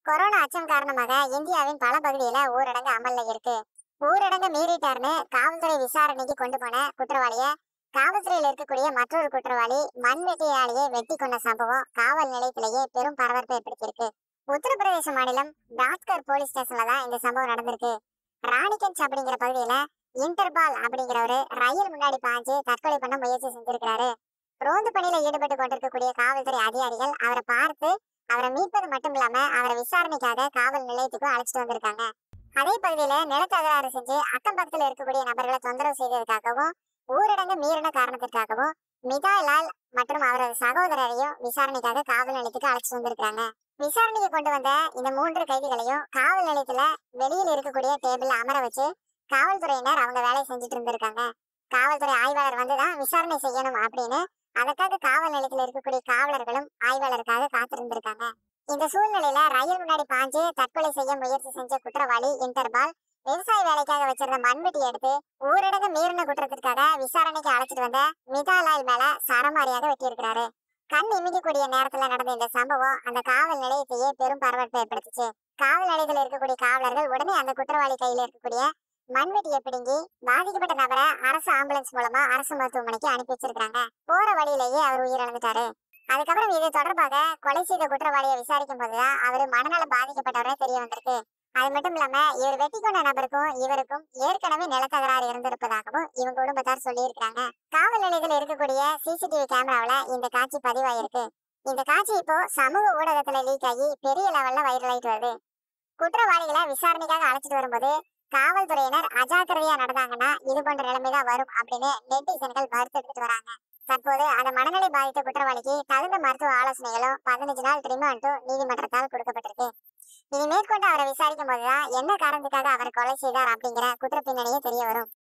corona அச்சம் காரணமாக இந்தியாவின் பல பகுதியில ஊரடங்கு அமல்ல இருக்கு ஊரடங்கு மீறிட்டார்னு காவல்துறை விசாரணைக்கு கொண்டு போன குற்றவாளிய காவல்துறையில் இருக்கக்கூடிய மற்றொரு குற்றவாளி மண்வெட்டியாலேயே வெட்டி கொண்ட சம்பவம் காவல் நிலையத்திலேயே பெரும் பரபரப்பை ஏற்படுத்தியிருக்கு உத்தரப்பிரதேச மாநிலம் தாத்கர் போலீஸ் ஸ்டேஷன்ல தான் இந்த சம்பவம் நடந்திருக்கு ராணிகஞ்ச் அப்படிங்கிற பகுதியில இன்டர்பால் அப்படிங்கிற ஒரு ரயில் முன்னாடி பாஞ்சு தற்கொலை பண்ண முயற்சி செஞ்சிருக்கிறாரு ரோந்து பணியில ஈடுபட்டு கொண்டிருக்கக்கூடிய காவல்துறை அதிகாரிகள் அவரை பார்த்து அவரை மீட்பது மட்டும் இல்லாம அவரை விசாரணைக்காக காவல் நிலையத்துக்கு அழைச்சிட்டு வந்திருக்காங்க அதே பகுதியில நிலத்தகராறு செஞ்சு அக்கம் பக்கத்துல இருக்கக்கூடிய நபர்களை தொந்தரவு செய்ததுக்காகவும் ஊரடங்கு மீறின காரணத்திற்காகவும் மிதாலால் மற்றும் அவரது சகோதரரையும் விசாரணைக்காக காவல் நிலையத்துக்கு அழைச்சிட்டு வந்திருக்காங்க விசாரணைக்கு கொண்டு வந்த இந்த மூன்று கைதிகளையும் காவல் நிலையத்துல வெளியில் இருக்கக்கூடிய டேபிள்ல அமர வச்சு காவல்துறையினர் அவங்க வேலையை செஞ்சுட்டு இருந்திருக்காங்க காவல்துறை ஆய்வாளர் வந்துதான் விசாரணை செய்யணும் அப்படின்னு அதற்காக காவல் நிலையத்தில் இருக்கக்கூடிய காவலர்களும் ஆய்வாளருக்காக காத்திருந்திருக்காங்க இந்த சூழ்நிலையில ரயில் முன்னாடி பாஞ்சு தற்கொலை செய்ய முயற்சி செஞ்ச குற்றவாளி இன்டர்பால் விவசாய வேலைக்காக வச்சிருந்த மண்வெட்டி எடுத்து ஊரடங்கு மீறின குற்றத்திற்காக விசாரணைக்கு அழைச்சிட்டு வந்த மிதாலால் மேல சரமாரியாக வெட்டியிருக்கிறாரு கண் இமிக்கக்கூடிய நேரத்துல நடந்த இந்த சம்பவம் அந்த காவல் நிலையத்தையே பெரும் பரபரப்பை ஏற்படுத்துச்சு காவல் நிலையத்தில் இருக்கக்கூடிய காவலர்கள் உடனே அந்த குற்றவாளி கையில இருக்கக்கூடிய மண்வெட்டியை பிடுங்கி பாதிக்கப்பட்ட நபரை அரசு ஆம்புலன்ஸ் மூலமா அரசு மருத்துவமனைக்கு அனுப்பி வச்சிருக்காங்க போற வழியிலேயே அவர் உயிரிழந்துட்டாரு அதுக்கப்புறம் இது தொடர்பாக கொலை செய்த குற்றவாளியை விசாரிக்கும் போதுதான் அவரு மனநலம் பாதிக்கப்பட்டவரே தெரிய வந்திருக்கு அது மட்டும் இல்லாம இவர் வெட்டி கொண்ட நபருக்கும் இவருக்கும் ஏற்கனவே நிலத்தகராறு இருந்திருப்பதாகவும் இவங்க குடும்பத்தார் சொல்லியிருக்காங்க காவல் நிலையத்தில் இருக்கக்கூடிய சிசிடிவி கேமராவுல இந்த காட்சி பதிவாயிருக்கு இந்த காட்சி இப்போ சமூக ஊடகத்துல லீக் ஆகி பெரிய லெவல்ல வைரல் ஆயிட்டு வருது குற்றவாளிகளை விசாரணைக்காக அழைச்சிட்டு வரும்போது காவல்துறையினர் அஜாக்கிரதையா நடந்தாங்கன்னா இது போன்ற நிலைமைதான் வரும் அப்படின்னு நெட்டிசன்கள் மறுத்தெடுத்துட்டு வராங்க தற்போது அந்த மனநிலை பாதித்த குற்றவாளிக்கு தகுந்த மருத்துவ ஆலோசனைகளும் பதினஞ்சு நாள் ரிமாண்டும் நீதிமன்றத்தால் கொடுக்கப்பட்டிருக்கு இனி மேற்கொண்டு அவரை விசாரிக்கும் போதுதான் என்ன காரணத்துக்காக அவர் கொலை செய்தார் அப்படிங்கிற குற்ற பின்னணியே தெரிய வரும்